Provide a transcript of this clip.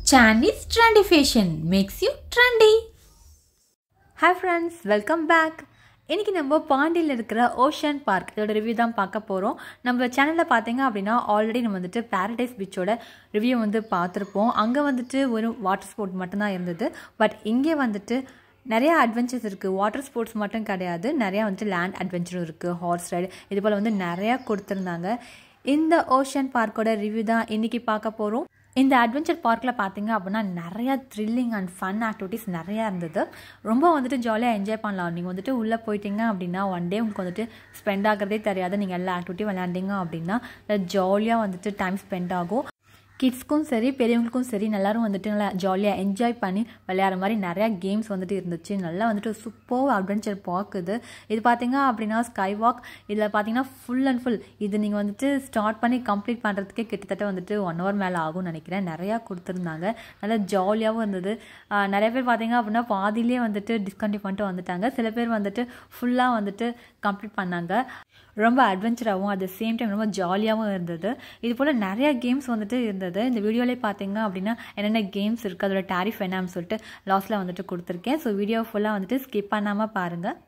Chinese trendy fashion makes you trendy. Hi friends welcome back இன்றைக்கி நம்ம பாண்டியில் இருக்கிற ocean park இதோட ரிவ்யூ தான் பார்க்க போகிறோம் நம்ம சேனலில் பார்த்தீங்க அப்படின்னா ஆல்ரெடி நம்ம வந்துட்டு பாரடைஸ் பீச்சோட ரிவ்யூ வந்து பார்த்துருப்போம் அங்கே வந்துட்டு ஒரு வாட்டர் ஸ்போர்ட் மட்டும்தான் இருந்தது பட் இங்கே வந்துட்டு நிறைய அட்வென்ச்சர்ஸ் இருக்குது வாட்டர் ஸ்போர்ட்ஸ் மட்டும் கிடையாது நிறையா வந்துட்டு லேண்ட் அட்வென்ச்சரும் இருக்குது ஹார்ஸ் ரைடு இது போல் வந்து நிறையா கொடுத்துருந்தாங்க இந்த ஓஷன் பார்க்கோட ரிவ்யூ தான் இன்றைக்கி பார்க்க போகிறோம் இந்த அட்வென்ச்சர் பார்க்கில் பார்த்தீங்க அப்படின்னா நிறையா த்ரில்லிங் அண்ட் ஃபன் ஆக்டிவிட்டீஸ் நிறையா இருந்தது ரொம்ப வந்துட்டு ஜாலியாக என்ஜாய் பண்ணலாம் நீங்கள் வந்துட்டு உள்ளே போயிட்டீங்க அப்படின்னா ஒன் டே உங்களுக்கு வந்துட்டு ஸ்பெண்ட் ஆகிறதே தெரியாது நீங்கள் எல்லா ஆக்டிவிட்டியும் விளையாண்டிங்க அப்படின்னா ஜாலியாக வந்துட்டு டைம் ஸ்பெண்ட் ஆகும் கிட்ஸ்க்கும் சரி பெரியவங்களுக்கும் சரி எல்லாரும் வந்துட்டு நல்லா ஜாலியாக என்ஜாய் பண்ணி விளையாடுற மாதிரி நிறையா கேம்ஸ் வந்துட்டு இருந்துச்சு நல்லா வந்துட்டு சூப்பர் அட்வென்ச்சர் பார்க்குது இது பார்த்தீங்க அப்படின்னா ஸ்கை வாக் இதில் பார்த்தீங்கன்னா ஃபுல் அண்ட் ஃபுல் இது நீங்கள் வந்துட்டு ஸ்டார்ட் பண்ணி கம்ப்ளீட் பண்ணுறதுக்கே கிட்டத்தட்ட வந்துட்டு ஒன் ஹவர் மேலே ஆகும்னு நினைக்கிறேன் நிறையா கொடுத்துருந்தாங்க நல்லா ஜாலியாகவும் இருந்தது ஆஹ் நிறைய பேர் பார்த்தீங்க அப்படின்னா பாதியிலே வந்துட்டு டிஸ்கண்டினியூ பண்ணிட்டு வந்துட்டாங்க சில பேர் வந்துட்டு ஃபுல்லாக வந்துட்டு கம்ப்ளீட் பண்ணாங்க ரொம்ப அட்வென்ச்சராகவும் அட் த சேம் டைம் ரொம்ப ஜாலியாகவும் இருந்தது இது போல் நிறைய கேம்ஸ் வந்துட்டு இருந்தது இந்த வீடியோலேயே பார்த்தீங்க அப்படின்னா என்னென்ன கேம்ஸ் இருக்குது அதோட டேரிஃப் என்னன்னு சொல்லிட்டு லாஸ்ட்டில் வந்துட்டு கொடுத்துருக்கேன் ஸோ வீடியோ ஃபுல்லாக வந்துட்டு ஸ்கிப் பண்ணாமல் பாருங்கள்